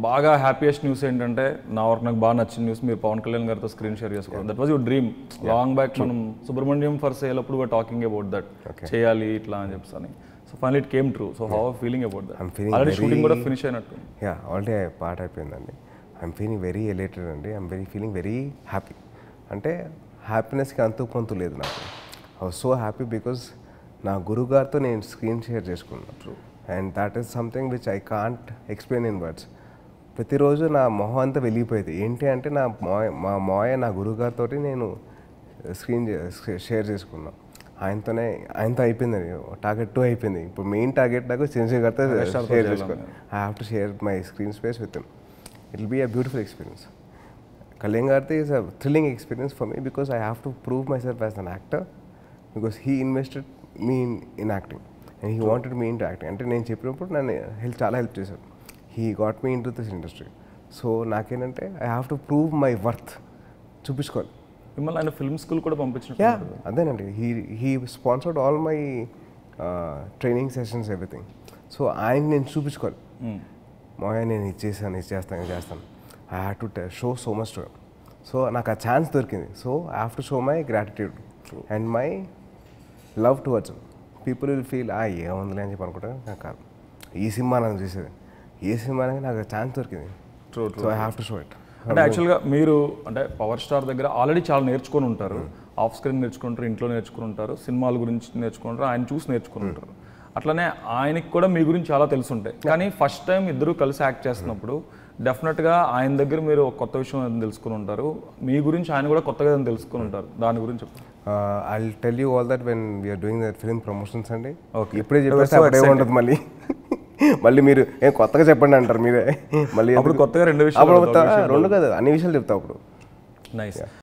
బాగా happiest news ఏంటంటే నా వరకు నాకు బాగా నచ్చిన న్యూస్ మీరు పవన్ కళ్యాణ్ గారితో స్క్రీన్ షేర్ చేసుకోవడం that was your dream long back మనం సుబ్రహ్మణ్యం ఫర్ సేల్ అప్పుడు టాకింగ్ అబౌట్ దట్ చేయాలి ఇట్లా అని చెప్పి అని so final it came true so how feeling about that I'm feeling already very- shooting కూడా ఫినిష్ అయినట్టు యా ఆల్రెడీ పార్ట్ అయిపోయిందండి ఐఎమ్ ఫీలింగ్ వెరీ ఎలేటెడ్ అండి I'm very feeling very happy అంటే హ్యాపీనెస్కి అంతు పొంతు లేదు నాకు I was so happy because నా గురువు గారితో నేను స్క్రీన్ షేర్ చేసుకున్నాను and that is something which I can't explain in words ప్రతిరోజు నా మొహం అంతా వెళ్ళిపోయేది ఏంటి అంటే నా మాయ మా మాయ నా గురువు గారితో నేను స్క్రీన్ షేర్ చేసుకున్నాను ఆయనతోనే ఆయనతో అయిపోయింది టార్గెట్ టూ అయిపోయింది ఇప్పుడు మెయిన్ టార్గెట్ నాకు చిరంజీవి గారితో షేర్ చేసుకోవాలి I have to share my screen space with him it will be a beautiful experience Kalyan గారితో is a thrilling experience for me because I have to prove myself as an actor because he invested me in in acting and he wanted me into acting అంటే నేను చెప్పినప్పుడు నన్ను help చాలా help చేశారు he got me into this industry so నాకేంటంటే I have to prove my worth చూపించుకోవాలి మిమ్మల్ని ఆయన ఫిల్మ్ స్కూల్ కూడా పంపించినట్టు యా అదేనండి he he sponsored all my training sessions everything so ఆయన నేను చూపించుకోవాలి మాయ నేను ఇది చేశాను ఇది చేస్తాను ఇది చేస్తాను I have to show so much to so నాకు ఆ ఛాన్స్ దొరికింది so I have to show my gratitude and my love towards people will feel ఆ ఏముందిలే అని చెప్పి అనుకుంటారు నాకు కాదు ఈ సినిమా నాకు చూసేది ఏ సినిమా అనేది నాకు ఛాన్స్ దొరికింది True, so I have to show it అంటే యాక్చువల్గా మీరు అంటే పవర్ స్టార్ దగ్గర ఆల్రెడీ చాలా నేర్చుకొని ఉంటారు ఆఫ్ స్క్రీన్ నేర్చుకుంటారు ఇంట్లో నేర్చుకుని ఉంటారు సినిమాల గురించి నేర్చుకుంటారు ఆయన చూసి నేర్చుకుని ఉంటారు అట్లనే ఆయనకి కూడా మీ గురించి చాలా తెలుసుంటాయి కానీ ఫస్ట్ టైం ఇద్దరు కలిసి యాక్ట్ చేస్తున్నప్పుడు డెఫినెట్గా ఆయన దగ్గర మీరు ఒక కొత్త విషయం ఏదైనా తెలుసుకుని ఉంటారు మీ గురించి ఆయన కూడా కొత్తగా ఏదైనా తెలుసుకుని ఉంటారు దాని గురించి చెప్పండి I tell you all that when we are doing that film promotions అండి Okay. ఇప్పుడే చెప్పేస్తే అప్పుడే ఉంటుంది మళ్ళీ మళ్ళీ మీరు ఏం కొత్తగా చెప్పండి అంటారు మీరే మళ్ళీ అప్పుడు ఎందుకు? కొత్తగా రెండు విషయాలు అప్పుడు అడుగుతా, చెప్తా, రెండు కాదు అన్ని విషయాలు చెప్తా అప్పుడు నైస్